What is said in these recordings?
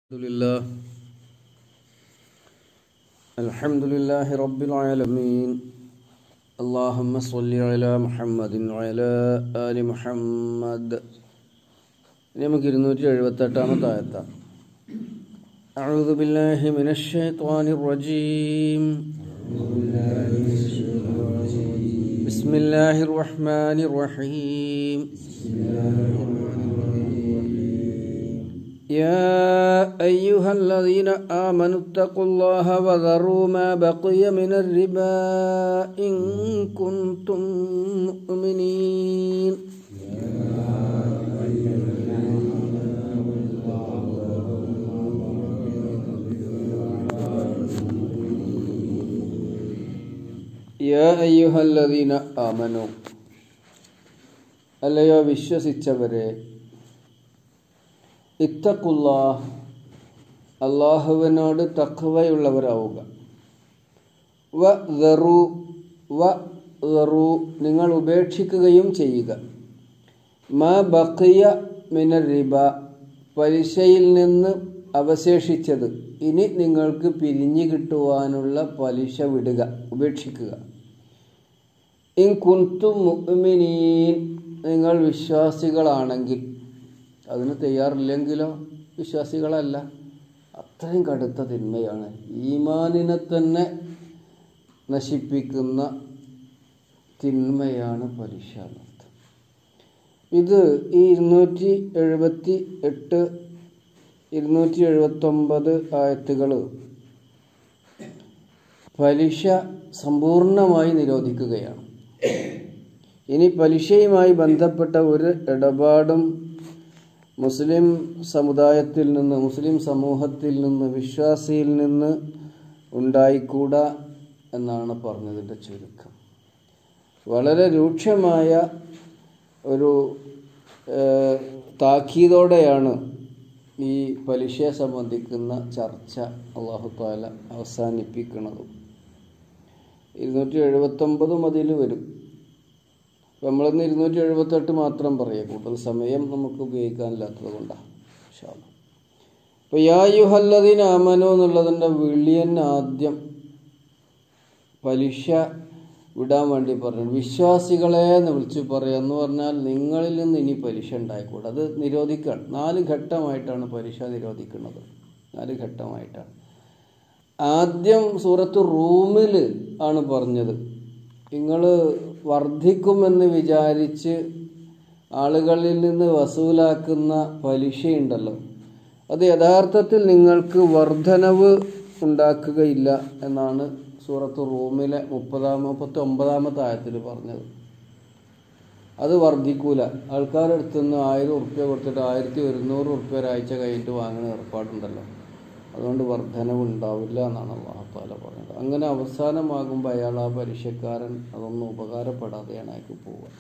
الحمد لله الحمد لله رب العالمين اللهم صل على محمد وعلى آل محمد ഇനി നമുക്ക് ഇരുന്നൂറ്റി എഴുപത്തി എട്ടാമത്തെ ആയത്താണ് أعوذ بالله من الشيطان الرجيم بسم الله الرحمن الرحيم يا أيها الذين آمنوا اتقوا الله وذروا ما بقي من الربا إن كنتم مؤمنين يا أيها الذين آمنوا അല്ലയോ വിശ്വസിച്ചവരെ ഇത്തക്കുള്ള അള്ളാഹുവിനോട് തഖ്വയുള്ളവരാവുക വ ദറു വ ദറു നിങ്ങൾ ഉപേക്ഷിക്കുകയും ചെയ്യുക മ ബക്കിയ മിന റിബ പലിശയിൽ നിന്ന് അവശേഷിച്ചത് ഇനി നിങ്ങൾക്ക് പിരിഞ്ഞു കിട്ടുവാനുള്ള പലിശ വിടുക ഉപേക്ഷിക്കുക ഇൻ കുന്തു മുഅ്മിനീൻ നിങ്ങൾ വിശ്വാസികളാണെങ്കിൽ അതിന് തയ്യാറില്ലെങ്കിലോ വിശ്വാസികളല്ല അത്രയും കടുത്ത തിന്മയാണ് ഈമാനിനെ തന്നെ നശിപ്പിക്കുന്ന തിന്മയാണ് പലിശ എന്നർത്ഥം ഇത് ഈ ഇരുന്നൂറ്റി എഴുപത്തി എട്ട് ഇരുന്നൂറ്റി എഴുപത്തൊമ്പത് ആയത്തുകൾ പലിശ സമ്പൂർണമായി നിരോധിക്കുകയാണ് ഇനി പലിശയുമായി ബന്ധപ്പെട്ട ഒരു ഇടപാടും മുസ്ലിം സമുദായത്തിൽ നിന്ന് മുസ്ലിം സമൂഹത്തിൽ നിന്ന് വിശ്വാസിയിൽ നിന്ന് ഉണ്ടായിക്കൂടാ എന്നാണ് പറഞ്ഞതിൻ്റെ ചുരുക്കം വളരെ രൂക്ഷമായ ഒരു താക്കീതോടെയാണ് ഈ പലിശയെ സംബന്ധിക്കുന്ന ചർച്ച അള്ളാഹു താല അവസാനിപ്പിക്കുന്നത് ഇരുന്നൂറ്റി എഴുപത്തൊമ്പതും അതിൽ വരും നമ്മളിന്ന് ഇരുന്നൂറ്റി എഴുപത്തെട്ട് മാത്രം പറയാം കൂടുതൽ സമയം നമുക്ക് ഉപയോഗിക്കാനില്ലാത്തത് കൊണ്ടാണ് അപ്പോൾ യായുഹല്ലദീൻ ആമനോ എന്നുള്ളതിൻ്റെ വിളിയൻ ആദ്യം പലിശ വിടാൻ വേണ്ടി പറഞ്ഞു വിശ്വാസികളെ എന്ന് വിളിച്ച് പറയുക എന്ന് പറഞ്ഞാൽ നിങ്ങളിൽ നിന്ന് ഇനി പലിശ ഉണ്ടായിക്കൂടെ അത് നിരോധിക്കുകയാണ് നാല് ഘട്ടമായിട്ടാണ് പലിശ നിരോധിക്കുന്നത് നാല് ഘട്ടമായിട്ടാണ് ആദ്യം സൂറത്ത് റൂമിൽ ആണ് പറഞ്ഞത് നിങ്ങൾ വർദ്ധിക്കുമെന്ന് വിചാരിച്ച് ആളുകളിൽ നിന്ന് വസൂലാക്കുന്ന പലിശയുണ്ടല്ലോ അത് യഥാർത്ഥത്തിൽ നിങ്ങൾക്ക് വർധനവ് ഉണ്ടാക്കുകയില്ല എന്നാണ് സൂറത്ത് റൂമിലെ മുപ്പതാം മുപ്പത്തി ഒമ്പതാമത്തെ ആയത്തിൽ പറഞ്ഞത് അത് വർദ്ധിക്കൂല ആൾക്കാരുടെ അടുത്ത് നിന്ന് ആയിരം ഉറുപ്പ്യ കൊടുത്തിട്ട് ആയിരത്തി ഒരുന്നൂറ് ഉറുപ്പ്യ ഒരാഴ്ച കഴിഞ്ഞിട്ട് വാങ്ങുന്ന ഏർപ്പാടുണ്ടല്ലോ അതുകൊണ്ട് വർധനവ് ഉണ്ടാവില്ല എന്നാണ് അള്ളാഹത്താല പറഞ്ഞത് അങ്ങനെ അവസാനമാകുമ്പോൾ അയാൾ ആ പരീക്ഷക്കാരൻ അതൊന്നും ഉപകാരപ്പെടാതെയാണ് അയാൾക്ക് പോവുക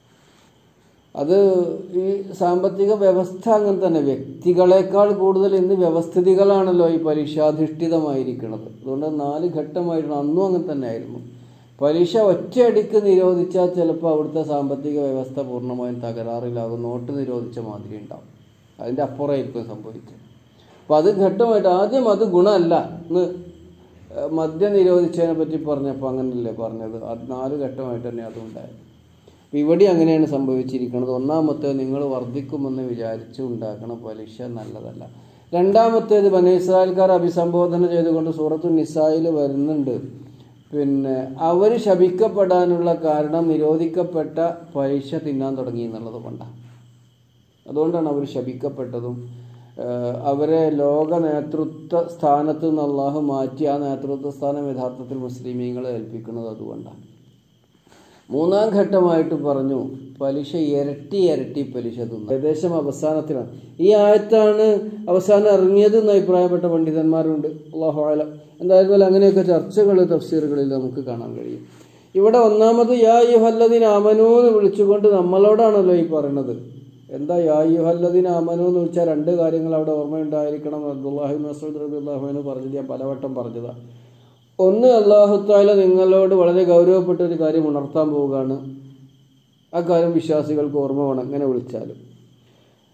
അത് ഈ സാമ്പത്തിക വ്യവസ്ഥ അങ്ങനെ തന്നെ വ്യക്തികളെക്കാൾ കൂടുതൽ ഇന്ന് വ്യവസ്ഥിതികളാണല്ലോ ഈ പരീക്ഷാധിഷ്ഠിതമായിരിക്കുന്നത് അതുകൊണ്ട് നാല് ഘട്ടമായിരുന്നു അന്നും അങ്ങനെ തന്നെ ആയിരുന്നു പലിശ ഒറ്റയടിക്ക് നിരോധിച്ചാൽ ചിലപ്പോൾ അവിടുത്തെ സാമ്പത്തിക വ്യവസ്ഥ പൂർണ്ണമായും തകരാറിലാകും നോട്ട് നിരോധിച്ച മാതിരി ഉണ്ടാവും അതിൻ്റെ അപ്പുറമായിരിക്കും സംഭവിച്ചത് അപ്പം അത് ഘട്ടമായിട്ട് ആദ്യം അത് ഗുണമല്ല എന്ന് മദ്യം നിരോധിച്ചതിനെ പറ്റി പറഞ്ഞപ്പോൾ അങ്ങനെയല്ലേ പറഞ്ഞത് അത് നാല് ഘട്ടമായിട്ട് തന്നെ അതുണ്ടായത് ഇവിടെ അങ്ങനെയാണ് സംഭവിച്ചിരിക്കുന്നത് ഒന്നാമത്തേത് നിങ്ങൾ വർദ്ധിക്കുമെന്ന് വിചാരിച്ച് ഉണ്ടാക്കണ പലിശ നല്ലതല്ല രണ്ടാമത്തേത് ബനേസ്രായൽക്കാർ അഭിസംബോധന ചെയ്തുകൊണ്ട് സൂറത്തു നിസായിൽ വരുന്നുണ്ട് പിന്നെ അവർ ശപിക്കപ്പെടാനുള്ള കാരണം നിരോധിക്കപ്പെട്ട പലിശ തിന്നാൻ തുടങ്ങി എന്നുള്ളത് കൊണ്ടാണ് അതുകൊണ്ടാണ് അവർ ശപിക്കപ്പെട്ടതും അവരെ ലോക നേതൃത്വ സ്ഥാനത്ത് നിന്ന് അള്ളാഹു മാറ്റി ആ നേതൃത്വ സ്ഥാനം യഥാർത്ഥത്തിൽ മുസ്ലിമീങ്ങളെ ഏൽപ്പിക്കുന്നത് അതുകൊണ്ടാണ് മൂന്നാം ഘട്ടമായിട്ട് പറഞ്ഞു പലിശ ഇരട്ടി ഇരട്ടി പലിശ തിന്നു ഏകദേശം അവസാനത്തിലാണ് ഈ ആയത്താണ് അവസാനം ഇറങ്ങിയത് എന്ന് അഭിപ്രായപ്പെട്ട പണ്ഡിതന്മാരുണ്ട് അള്ളാഹു ആലം എന്തായാലും അങ്ങനെയൊക്കെ ചർച്ചകൾ തഫ്സീറുകളിൽ നമുക്ക് കാണാൻ കഴിയും ഇവിടെ ഒന്നാമത് യാ യുഹല്ലദിൻ അമനു എന്ന് വിളിച്ചുകൊണ്ട് നമ്മളോടാണല്ലോ ഈ പറയുന്നത് എന്താ യായുഹല്ലദിൻ അമനു എന്ന് വെച്ചാൽ രണ്ട് കാര്യങ്ങൾ അവിടെ ഓർമ്മയുണ്ടായിരിക്കണം അബ്ദുല്ലാഹി മസൂദ് റബി അള്ളാഹുവിന് പറഞ്ഞത് ഞാൻ പലവട്ടം പറഞ്ഞതാണ് ഒന്ന് അള്ളാഹുത്താല നിങ്ങളോട് വളരെ ഗൗരവപ്പെട്ട ഒരു കാര്യം ഉണർത്താൻ പോവുകയാണ് ആ കാര്യം വിശ്വാസികൾക്ക് ഓർമ്മ വേണം എങ്ങനെ വിളിച്ചാലും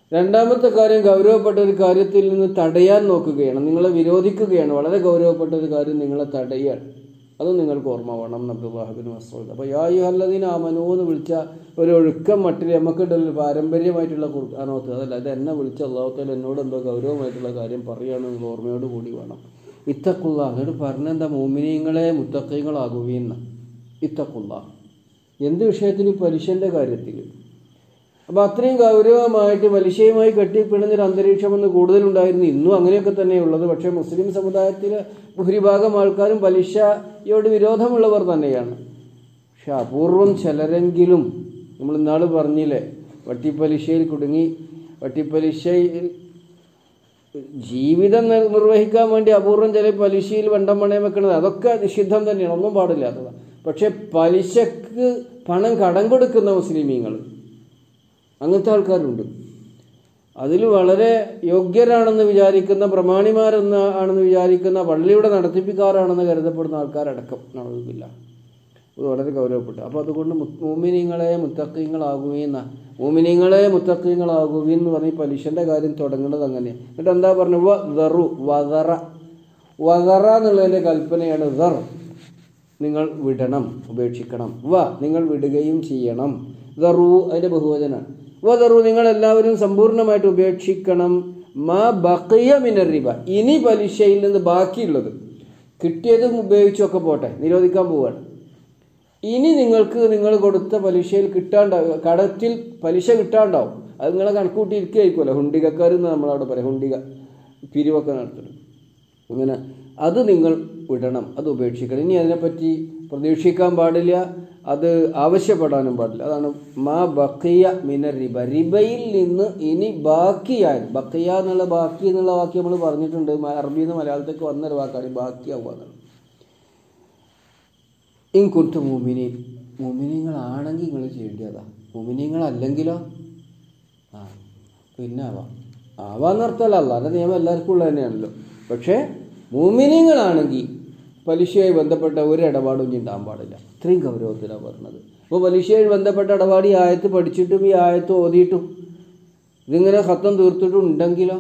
രണ്ടാമത്തെ കാര്യം ഗൗരവപ്പെട്ട ഒരു കാര്യത്തിൽ നിന്ന് തടയാൻ നോക്കുകയാണ് നിങ്ങളെ വിരോധിക്കുകയാണ് വളരെ ഗൗരവപ്പെട്ട ഒരു കാര്യം നിങ്ങളെ തടയാൻ അത് നിങ്ങൾക്ക് ഓർമ്മ വേണം നബ്ദുല്ലാഹിബിൻ മസൂദ് അപ്പോൾ യാ യുഹല്ലദീൻ ആമനു എന്ന് വിളിച്ച ഒരു ഒഴുക്കം മട്ടിൽ നമുക്കുണ്ടല്ലോ പാരമ്പര്യമായിട്ടുള്ള ഖുർആാനോത്ത് അതല്ല ഇത് എന്നെ വിളിച്ച അള്ളാഹുത്താൽ എന്നോട് എന്തോ ഗൗരവമായിട്ടുള്ള കാര്യം പറയുകയാണ് നിങ്ങൾ ഓർമ്മയോട് കൂടി വേണം ഇത്തക്കുള്ള അങ്ങോട്ട് പറഞ്ഞെന്താ മോമിനിയങ്ങളെ മുത്തക്കൈകളാകുകയെന്ന ഇത്തക്കുള്ള എന്ത് വിഷയത്തിന് പലിശൻ്റെ കാര്യത്തിൽ അപ്പോൾ അത്രയും ഗൗരവമായിട്ട് പലിശയുമായി കെട്ടിപ്പിണഞ്ഞൊരു അന്തരീക്ഷം ഒന്ന് കൂടുതലുണ്ടായിരുന്നു ഇന്നും അങ്ങനെയൊക്കെ തന്നെയുള്ളത് പക്ഷേ മുസ്ലിം സമുദായത്തിലെ ഭൂരിഭാഗം ആൾക്കാരും പലിശയോട് വിരോധമുള്ളവർ തന്നെയാണ് പക്ഷെ അപൂർവം ചിലരെങ്കിലും നമ്മൾ ഇന്നാൾ പറഞ്ഞില്ലേ വട്ടിപ്പലിശയിൽ കുടുങ്ങി വട്ടിപ്പലിശയിൽ ജീവിതം നിർ- നിർവഹിക്കാൻ വേണ്ടി അപൂർവം ചില പലിശയിൽ വെണ്ടം പണയം വെക്കുന്നത് അതൊക്കെ നിഷിദ്ധം തന്നെയാണ് ഒന്നും പാടില്ലാത്തതാണ് പക്ഷെ പലിശക്ക് പണം കടം കൊടുക്കുന്ന മുസ്ലിമീങ്ങൾ അങ്ങനത്തെ ആൾക്കാരുണ്ട് അതിൽ വളരെ യോഗ്യരാണെന്ന് വിചാരിക്കുന്ന പ്രമാണിമാരെന്ന് ആണെന്ന് വിചാരിക്കുന്ന പള്ളിയുടെ നടത്തിപ്പിക്കാരാണെന്ന് കരുതപ്പെടുന്ന ആൾക്കാരടക്കം നടന്നില്ല ഇത് വളരെ ഗൗരവപ്പെട്ടു അപ്പോൾ അതുകൊണ്ട് മൂമിനിങ്ങളെ മുത്തക്കീങ്ങളാകുകയെന്ന മൂമിനിങ്ങളെ മുത്തക്കീങ്ങളാകുകയും എന്ന് പറഞ്ഞ് ഈ പലിശൻ്റെ കാര്യം തുടങ്ങുന്നത് അങ്ങനെയാണ് എന്നിട്ട് എന്താ പറഞ്ഞു വ ദറു വതറ വതറ എന്നുള്ളതിൻ്റെ കൽപ്പനയാണ് ദർ നിങ്ങൾ വിടണം ഉപേക്ഷിക്കണം വ നിങ്ങൾ വിടുകയും ചെയ്യണം ദറു അതിൻ്റെ ബഹുവചനാണ് വ ദറു നിങ്ങൾ എല്ലാവരും സമ്പൂർണ്ണമായിട്ട് ഉപേക്ഷിക്കണം മാ ബക്കിയ മിനർ റിബ ഇനി പലിശയിൽ നിന്ന് ബാക്കിയുള്ളത് കിട്ടിയതും ഉപയോഗിച്ചൊക്കെ പോട്ടെ നിരോധിക്കാൻ പോവുകയാണ് ഇനി നിങ്ങൾക്ക് നിങ്ങൾ കൊടുത്ത പലിശയിൽ കിട്ടാണ്ടാവും കടത്തിൽ പലിശ കിട്ടാണ്ടാവും അത് നിങ്ങളെ കണക്കൂട്ടി ഇരിക്കുകയായിരിക്കുമല്ലോ ഹുണ്ടികക്കാരെന്ന് നമ്മളവിടെ പറയാം ഹുണ്ടിക പിരിവൊക്കെ നടത്തണം അങ്ങനെ അത് നിങ്ങൾ വിടണം അത് ഉപേക്ഷിക്കണം ഇനി അതിനെപ്പറ്റി പ്രതീക്ഷിക്കാൻ പാടില്ല അത് ആവശ്യപ്പെടാനും പാടില്ല അതാണ് മാ ബക്കിയ മിന റിബ റിബയിൽ നിന്ന് ഇനി ബാക്കിയായത് ബക്കിയ എന്നുള്ള ബാക്കി എന്നുള്ള വാക്യം നമ്മൾ പറഞ്ഞിട്ടുണ്ട് മ- അറബിയിൽ നിന്ന് മലയാളത്തേക്ക് വന്നൊരു വാക്കാണ് ഈ ബാക്കിയാവുക എന്നുള്ളത് ഇൻകുട്ട് മുമിനി മുമിനിങ്ങളാണെങ്കിൽ നിങ്ങൾ ചെയ്യേണ്ടതാ മുമിനിങ്ങളല്ലെങ്കിലോ ആ പിന്നെ ആവാം ആവാന്നർത്ഥമല്ല അല്ലാതെ നിയമം എല്ലാവർക്കും ഉള്ളത് തന്നെയാണല്ലോ പക്ഷേ മൂമിനിങ്ങളാണെങ്കിൽ പലിശയുമായി ബന്ധപ്പെട്ട ഒരു ഇടപാടും ഇനി ഉണ്ടാകാൻ പാടില്ല ഇത്രയും ഗൗരവത്തിലാണ് പറഞ്ഞത് അപ്പോൾ പലിശയുമായി ബന്ധപ്പെട്ട ഇടപാട് ഈ ആയത്ത് പഠിച്ചിട്ടും ഈ ആയത്ത് ഓതിയിട്ടും ഇതിങ്ങനെ ഹത്തം തീർത്തിട്ടും ഉണ്ടെങ്കിലോ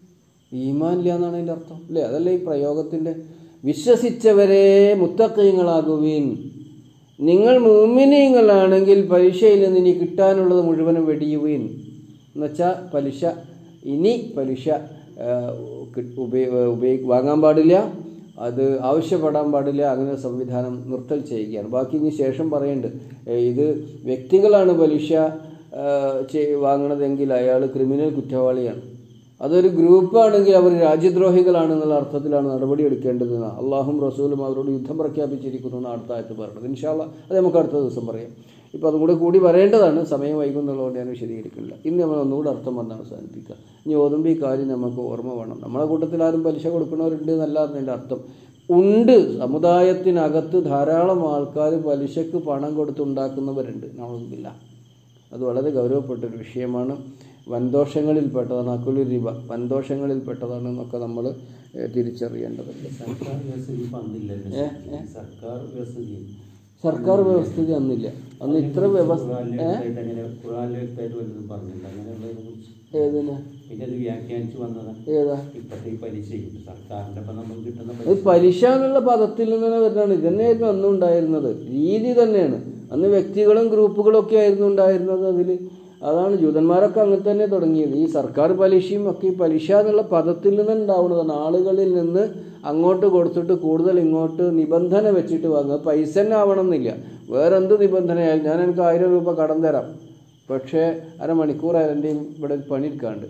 ഈമാൻ ഇല്ല എന്നാണ് അതിൻ്റെ അർത്ഥം അല്ലേ അതല്ലേ ഈ പ്രയോഗത്തിൻ്റെ വിശ്വസിച്ചവരെ മുത്തക്കയങ്ങളാകുവീൻ നിങ്ങൾ മൂമിനീങ്ങളാണെങ്കിൽ പലിശയിൽ നിന്ന് ഇനി കിട്ടാനുള്ളത് മുഴുവനും വെടിയുവീൻ എന്നുവെച്ചാൽ പലിശ ഇനി പലിശ ആ, കി- ഉപയോ ഉപയോഗി വാങ്ങാൻ പാടില്ല അത് ആവശ്യപ്പെടാൻ പാടില്ല അങ്ങനെ ഒരു സംവിധാനം നിർത്തൽ ചെയ്യുകയാണ് ബാക്കി ഇനി ശേഷം പറയുന്നുണ്ട് ഏ, ഇത് വ്യക്തികളാണ് പലിശ ആ, ചെയ്- വാങ്ങണതെങ്കിൽ അയാൾ ക്രിമിനൽ കുറ്റവാളിയാണ് അതൊരു ഗ്രൂപ്പാണെങ്കിൽ അവർ രാജ്യദ്രോഹികളാണെന്നുള്ള അർത്ഥത്തിലാണ് നടപടി എടുക്കേണ്ടത് അള്ളാഹും റസൂലും അവരോട് യുദ്ധം പ്രഖ്യാപിച്ചിരിക്കുന്നു എന്ന് അടുത്ത ആയത്ത് പറഞ്ഞത് ഇൻഷാല്ല അത് നമുക്ക് അടുത്ത ദിവസം പറയാം ഇപ്പോൾ അതും കൂടെ കൂടി പറയേണ്ടതാണ് സമയം വൈകുന്നുള്ളതുകൊണ്ട് ഞാൻ വിശദീകരിക്കുന്നില്ല ഇന്ന് നമ്മൾ ഒന്നുകൂടെ അർത്ഥം പറഞ്ഞ് അവസാനിപ്പിക്കുക ഇനി ഓതുമ്പോൾ ഈ കാര്യം നമുക്ക് ഓർമ്മ വേണം നമ്മളെ കൂട്ടത്തിൽ ആരും പലിശ കൊടുക്കുന്നവരുണ്ട് എന്നല്ല അതിൻ്റെ അർത്ഥം ഉണ്ട് സമുദായത്തിനകത്ത് ധാരാളം ആൾക്കാർ പലിശക്ക് പണം കൊടുത്തുണ്ടാക്കുന്നവരുണ്ട് നമ്മൾക്കില്ല അത് വളരെ ഗൗരവപ്പെട്ട ഒരു വിഷയമാണ് വൻദോഷങ്ങളിൽപ്പെട്ടതാണ് അക്കുലു റിബ വൻദോഷങ്ങളിൽപ്പെട്ടതാണ് എന്നൊക്കെ നമ്മൾ തിരിച്ചറിയേണ്ടതുണ്ട് സർക്കാർ വ്യവസ്ഥിതി ഇപ്പൊ അന്നില്ലല്ലോ ഏ? ഏ? സർക്കാർ വ്യവസ്ഥിതി സർക്കാർ വ്യവസ്ഥിതി അന്നില്ല അന്ന് ഇത്ര വ്യവസ്ഥ ഖുറാനിലെ ഏ? വ്യക്തമായിട്ട് അങ്ങനെ ഖുറാനിലെ വ്യക്തമായിട്ട് വല്ലതും പറഞ്ഞില്ല അങ്ങനെയുള്ളതിനെ കുറിച്ച് ഏതിന് പിന്നെ അത് വ്യാഖ്യാനിച്ച് വന്നതാ ഏതാ ഇപ്പോഴത്തെ ഈ പലിശയും സർക്കാരിന്റെ ഇപ്പൊ നമുക്ക് കിട്ടുന്ന അത് പലിശ പലിശ എന്നുള്ള പദത്തിൽ നിന്ന് തന്നെ വരുന്നതാണ് ഇത് തന്നെയായിരുന്നു അന്നും ഉണ്ടായിരുന്നത് രീതി തന്നെയാണ് അന്ന് വ്യക്തികളും ഗ്രൂപ്പുകളും ഒക്കെ ആയിരുന്നു ഉണ്ടായിരുന്നത് അതിൽ അതാണ് ജൂതന്മാരൊക്കെ അങ്ങനെ തന്നെ തുടങ്ങിയത് ഈ സർക്കാർ പലിശയും ഒക്കെ ഈ പലിശ എന്നുള്ള പദത്തിൽ നിന്ന് ഉണ്ടാവുന്നതാണ് ആളുകളിൽ നിന്ന് അങ്ങോട്ട് കൊടുത്തിട്ട് കൂടുതൽ ഇങ്ങോട്ട് നിബന്ധന വെച്ചിട്ട് വാങ്ങുക പൈസ തന്നെ ആവണമെന്നില്ല വേറെ എന്ത് നിബന്ധനയായാലും ഞാൻ എനിക്ക് ആയിരം രൂപ കടം തരാം പക്ഷേ അരമണിക്കൂറായാലും എൻ്റെ ഇവിടെ പണി എടുക്കാണ്ട്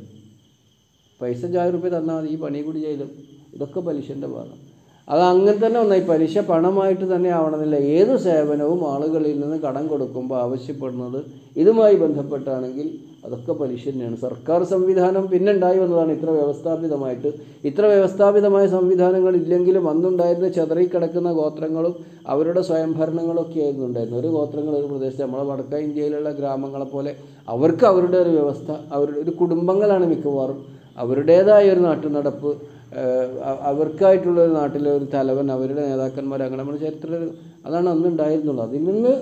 പൈസ അഞ്ചായിരം റുപ്യ തന്നാൽ മതി ഈ പണി കൂടി ചെയ്തും ഇതൊക്കെ പലിശൻ്റെ ഭാഗം അത് അങ്ങനെ തന്നെ ഒന്നായി പലിശ പണമായിട്ട് തന്നെ ആവണമെന്നില്ല ഏത് സേവനവും ആളുകളിൽ നിന്ന് കടം കൊടുക്കുമ്പോൾ ആവശ്യപ്പെടുന്നത് ഇതുമായി ബന്ധപ്പെട്ടാണെങ്കിൽ അതൊക്കെ പലിശ തന്നെയാണ് സർക്കാർ സംവിധാനം പിന്നെ ഉണ്ടായി വന്നതാണ് ഇത്ര വ്യവസ്ഥാപിതമായിട്ട് ഇത്ര വ്യവസ്ഥാപിതമായ സംവിധാനങ്ങൾ ഇല്ലെങ്കിലും അന്നുണ്ടായിരുന്ന ചെതറിക്കിടക്കുന്ന ഗോത്രങ്ങളും അവരുടെ സ്വയംഭരണങ്ങളൊക്കെ ആയിരുന്നു ഉണ്ടായിരുന്നത് ഒരു ഗോത്രങ്ങൾ ഒരു പ്രദേശത്ത് നമ്മളെ വടക്ക ഇന്ത്യയിലുള്ള ഗ്രാമങ്ങളെ പോലെ അവർക്ക് അവരുടെ ഒരു വ്യവസ്ഥ അവരുടെ ഒരു കുടുംബങ്ങളാണ് മിക്കവാറും അവരുടേതായ ഒരു നാട്ടുനടപ്പ് ഏഹ് അ- അവർക്കായിട്ടുള്ള ഒരു നാട്ടിലെ ഒരു തലവൻ അവരുടെ നേതാക്കന്മാർ അങ്ങനെ നമ്മുടെ ചരിത്രത്തിൽ അതാണ് അന്ന് ഉണ്ടായിരുന്നുള്ളൂ അതിൽ നിന്ന്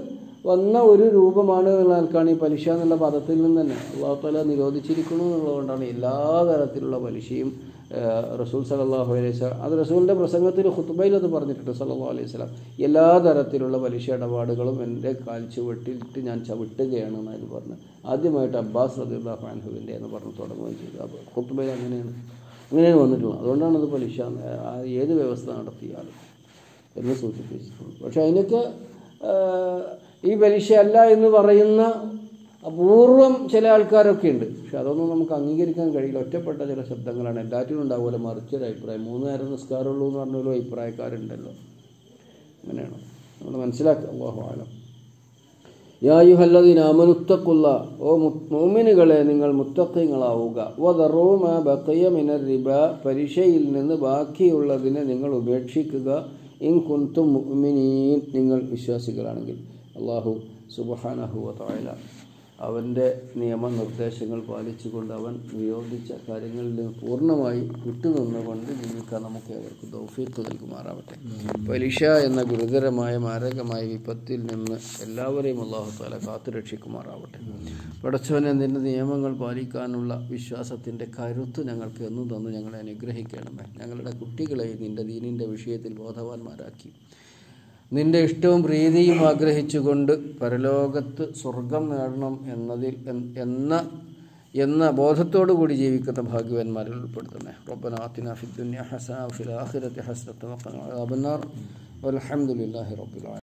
വന്ന ഒരു രൂപമാണ് എന്നുള്ള ആൾക്കാണ് ഈ പലിശ എന്നുള്ള പദത്തിൽ നിന്ന് തന്നെ അള്ളാഹു താല നിരോധിച്ചിരിക്കുന്നു എന്നുള്ളതുകൊണ്ടാണ് എല്ലാ തരത്തിലുള്ള പലിശയും ഏഹ്, റസൂൽ സലല്ലാഹു അലൈഹി സ്വലാം അത് റസൂലിൻ്റെ പ്രസംഗത്തിൽ ഖുത്ബയിൽ അത് പറഞ്ഞിട്ടുണ്ട് സല്ലല്ലാഹു അലൈഹി സ്വലാം എല്ലാ തരത്തിലുള്ള പലിശ ഇടപാടുകളും എൻ്റെ കാൽ ചുവട്ടിലിട്ട് ഞാൻ ചവിട്ടുകയാണ് എന്നാണ് പറഞ്ഞത് ആദ്യമായിട്ട് അബ്ബാസ് റദിയുള്ളാഹു അൻഹുവിൻ്റെ എന്ന് പറഞ്ഞ് തുടങ്ങുകയും ചെയ്തു അപ്പോൾ ഖുത്ബയിൽ അങ്ങനെയാണ് അങ്ങനെയാണ് വന്നിട്ടുള്ളത് അതുകൊണ്ടാണ് അത് പലിശ എന്ന്, ആ, ഏത് വ്യവസ്ഥ നടത്തിയാലും എന്ന് സൂചിപ്പിച്ചിട്ടുണ്ട് പക്ഷെ അതിനൊക്കെ ആ, ഈ പലിശ അല്ല എന്ന് പറയുന്ന അപൂർവം ചില ആൾക്കാരൊക്കെ ഉണ്ട് പക്ഷെ അതൊന്നും നമുക്ക് അംഗീകരിക്കാൻ കഴിയില്ല ഒറ്റപ്പെട്ട ചില ശബ്ദങ്ങളാണ് എല്ലാറ്റിനും ഉണ്ടാവുമല്ലോ മറിച്ചൊരു അഭിപ്രായം മൂന്ന് നേരം നിസ്കാരമുള്ളൂ എന്ന് പറഞ്ഞൊരു അഭിപ്രായക്കാരുണ്ടല്ലോ അങ്ങനെയാണ് നമ്മൾ മനസ്സിലാക്കുക അള്ളാഹു ആലം യായുഹല്ലദീന അമനുത്തക്കുള്ള ഓ മോമിനുകളെ നിങ്ങൾ മുത്തക്കിങ്ങളാവുക വദറൂമ ബക്കയ മിനർ റിബ പരീക്ഷയിൽ നിന്ന് ബാക്കിയുള്ളതിനെ നിങ്ങൾ ഉപേക്ഷിക്കുക ഇൻ കുന്തും മുഅ്മിനീൻ നിങ്ങൾ വിശ്വാസികളാണെങ്കിൽ അള്ളാഹു സുബ്ഹാനഹു വതആല അവൻ്റെ നിയമനിർദ്ദേശങ്ങൾ പാലിച്ചുകൊണ്ട് അവൻ വിരോധിച്ച കാര്യങ്ങളിൽ നിന്ന് പൂർണ്ണമായി വിട്ടുനിന്നുകൊണ്ട് ജീവിക്കാൻ നമുക്ക് ഏവർക്കും ദൗഫീത്ത് നൽകുമാറാവട്ടെ പലിശ എന്ന ഗുരുതരമായ മാരകമായ വിപത്തിൽ നിന്ന് എല്ലാവരെയും അള്ളാഹു താല കാത്തു രക്ഷിക്കുമാറാവട്ടെ പടച്ചവനെ നിന്റെ നിയമങ്ങൾ പാലിക്കാനുള്ള വിശ്വാസത്തിൻ്റെ കരുത്ത് ഞങ്ങൾക്ക് എന്നും തന്നു ഞങ്ങളെ അനുഗ്രഹിക്കണമേ ഞങ്ങളുടെ കുട്ടികളെ നിന്റെ ദീനിൻ്റെ വിഷയത്തിൽ ബോധവാന്മാരാക്കി നിന്റെ ഇഷ്ടവും പ്രീതിയും ആഗ്രഹിച്ചുകൊണ്ട് പരലോകത്ത് സ്വർഗം നേടണം എന്നതിൽ എൻ- എന്ന എന്ന ബോധത്തോടു കൂടി ജീവിക്കുന്ന ഭാഗ്യവാന്മാരിൽ ഉൾപ്പെടുത്തണേ റബ്ബന ആതിന ഫിദ്ദുനിയ ഹസന വഫിൽ ആഖിറതി ഹസനത വഖിന അദാബന്നാർ വൽഹംദുലില്ലാഹി റബ്ബിൽ ആലമീൻ